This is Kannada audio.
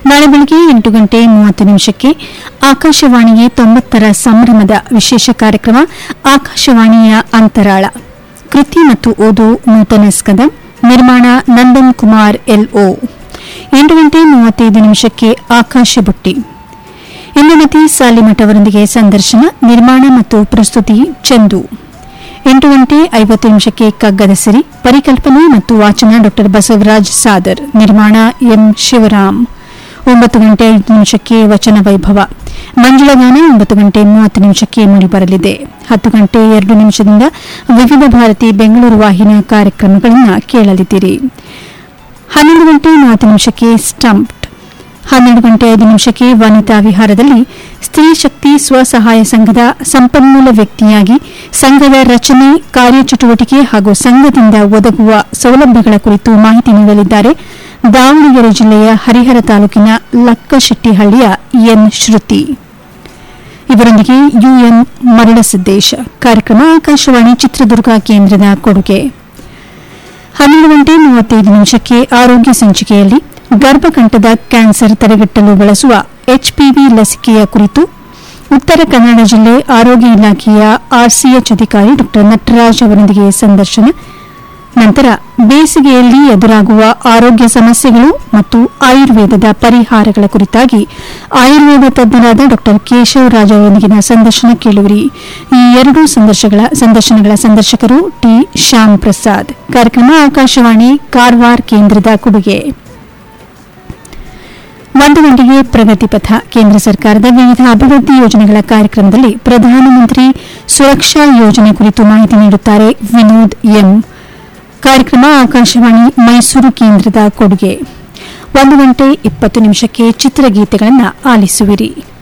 ನಾಳೆ ಬೆಳಗ್ಗೆ ಎಂಟು ಗಂಟೆ ಮೂವತ್ತು ನಿಮಿಷಕ್ಕೆ ಆಕಾಶವಾಣಿಗೆ ತೊಂಬತ್ತರ ಸಂಭ್ರಮದ ವಿಶೇಷ ಕಾರ್ಯಕ್ರಮ ಆಕಾಶವಾಣಿಯ ಅಂತರಾಳ ಕೃತಿ ಮತ್ತು ಓದು ನೂತನ ಸ್ಕದಂ ನಿರ್ಮಾಣ ನಂದನ್ ಕುಮಾರ್ ಎಲ್ಒ ಎಂಟು ಗಂಟೆ ಮೂವತ್ತೈದು ನಿಮಿಷಕ್ಕೆ ಆಕಾಶ ಬುಟ್ಟಿ ಇಂದುಮತಿ ಸಾಲಿಮಠ್ ಅವರೊಂದಿಗೆ ಸಂದರ್ಶನ ನಿರ್ಮಾಣ ಮತ್ತು ಪ್ರಸ್ತುತಿ ಚಂದು ಎಂಟು ಗಂಟೆ ಐವತ್ತು ನಿಮಿಷಕ್ಕೆ ಕಗ್ಗದ ಸಿರಿ ಪರಿಕಲ್ಪನೆ ಮತ್ತು ವಾಚನ ಡಾ ಬಸವರಾಜ್ ಸಾದರ್ ನಿರ್ಮಾಣ ಎಂ ಶಿವರಾಮ್ ಒಂಬತ್ತು ಗಂಟೆ ಐದು ನಿಮಿಷಕ್ಕೆ ವಚನ ವೈಭವ ಮಂಜುಳಗಾನ ಒಂಬತ್ತು ಗಂಟೆ ಮೂವತ್ತು ನಿಮಿಷಕ್ಕೆ ಮೂಡಿಬರಲಿದೆ ಹತ್ತು ಗಂಟೆ ಎರಡು ನಿಮಿಷದಿಂದ ವಿವಿಧ ಭಾರತಿ ಬೆಂಗಳೂರು ವಾಹಿನಿಯ ಕಾರ್ಯಕ್ರಮಗಳನ್ನು ಕೇಳಲಿದ್ದೀರಿ ಹನ್ನೊಂದು ಗಂಟೆ ಮೂವತ್ತು ನಿಮಿಷಕ್ಕೆ ಸ್ಟಂಪ್ಡ್ ಹನ್ನೆರಡು ಗಂಟೆ ಐದು ನಿಮಿಷಕ್ಕೆ ವನಿತಾ ವಿಹಾರದಲ್ಲಿ ಸ್ತ್ರೀ ಶಕ್ತಿ ಸ್ವಸಹಾಯ ಸಂಘದ ಸಂಪನ್ಮೂಲ ವ್ಯಕ್ತಿಯಾಗಿ ಸಂಘದ ರಚನೆ ಕಾರ್ಯಚಟುವಟಿಕೆ ಹಾಗೂ ಸಂಘದಿಂದ ಒದಗುವ ಸೌಲಭ್ಯಗಳ ಕುರಿತು ಮಾಹಿತಿ ನೀಡಲಿದ್ದಾರೆ ದಾವಣಗೆರೆ ಜಿಲ್ಲೆಯ ಹರಿಹರ ತಾಲೂಕಿನ ಲಕ್ಕಶೆಟ್ಟಿಹಳ್ಳಿಯ ಎನ್ ಶ್ರುತಿ ಇವರೊಂದಿಗೆ ಯುಎನ್ ಮರಳಸಿದ್ದೇಶ ಕಾರ್ಯಕ್ರಮ ಆಕಾಶವಾಣಿ ಚಿತ್ರದುರ್ಗ ಕೇಂದ್ರದ ಕೊಡುಗೆ ಹನ್ನೆರಡು ಗಂಟೆ ಮೂವತ್ತೈದು ನಿಮಿಷಕ್ಕೆ ಆರೋಗ್ಯ ಸಂಚಿಕೆಯಲ್ಲಿ ಗರ್ಭಕಂಠದ ಕ್ಯಾನ್ಸರ್ ತಡೆಗಟ್ಟಲು ಬಳಸುವ ಎಚ್ಪಿವಿ ಲಸಿಕೆಯ ಕುರಿತು ಉತ್ತರ ಕನ್ನಡ ಜಿಲ್ಲೆ ಆರೋಗ್ಯ ಇಲಾಖೆಯ ಆರ್ಸಿಎಚ್ ಅಧಿಕಾರಿ ಡಾ ನಟರಾಜ್ ಅವರೊಂದಿಗೆ ಸಂದರ್ಶನ ನಂತರ ಬೇಸಿಗೆಯಲ್ಲಿ ಎದುರಾಗುವ ಆರೋಗ್ಯ ಸಮಸ್ಯೆಗಳು ಮತ್ತು ಆಯುರ್ವೇದದ ಪರಿಹಾರಗಳ ಕುರಿತಾಗಿ ಆಯುರ್ವೇದ ತಜ್ಞರಾದ ಡಾ ಕೇಶವರಾಜ್ ಅವರೊಂದಿಗಿನ ಸಂದರ್ಶನ ಕೇಳುವಿರಿ ಈ ಎರಡೂ ಸಂದರ್ಶಗಳ ಸಂದರ್ಶನಗಳ ಸಂದರ್ಶಕರು ಟಿ ಶ್ಯಾಮ್ ಪ್ರಸಾದ್ ಕಾರ್ಯಕ್ರಮ ಆಕಾಶವಾಣಿ ಕಾರವಾರ ಕೇಂದ್ರದ ಕೊಡುಗೆ ಒಂದು ಗಂಟೆಗೆ ಪ್ರಗತಿ ಪಥ ಕೇಂದ್ರ ಸರ್ಕಾರದ ವಿವಿಧ ಅಭಿವೃದ್ಧಿ ಯೋಜನೆಗಳ ಕಾರ್ಯಕ್ರಮದಲ್ಲಿ ಪ್ರಧಾನಮಂತ್ರಿ ಸುರಕ್ಷಾ ಯೋಜನೆ ಕುರಿತು ಮಾಹಿತಿ ನೀಡುತ್ತಾರೆ ವಿನೋದ್ ಎಂ ಕಾರ್ಯಕ್ರಮ ಆಕಾಶವಾಣಿ ಮೈಸೂರು ಕೇಂದ್ರದ ಕೊಡುಗೆ ಒಂದು ಗಂಟೆ ಇಪ್ಪತ್ತು ನಿಮಿಷಕ್ಕೆ ಚಿತ್ರಗೀತೆಗಳನ್ನು ಆಲಿಸುವಿರಿ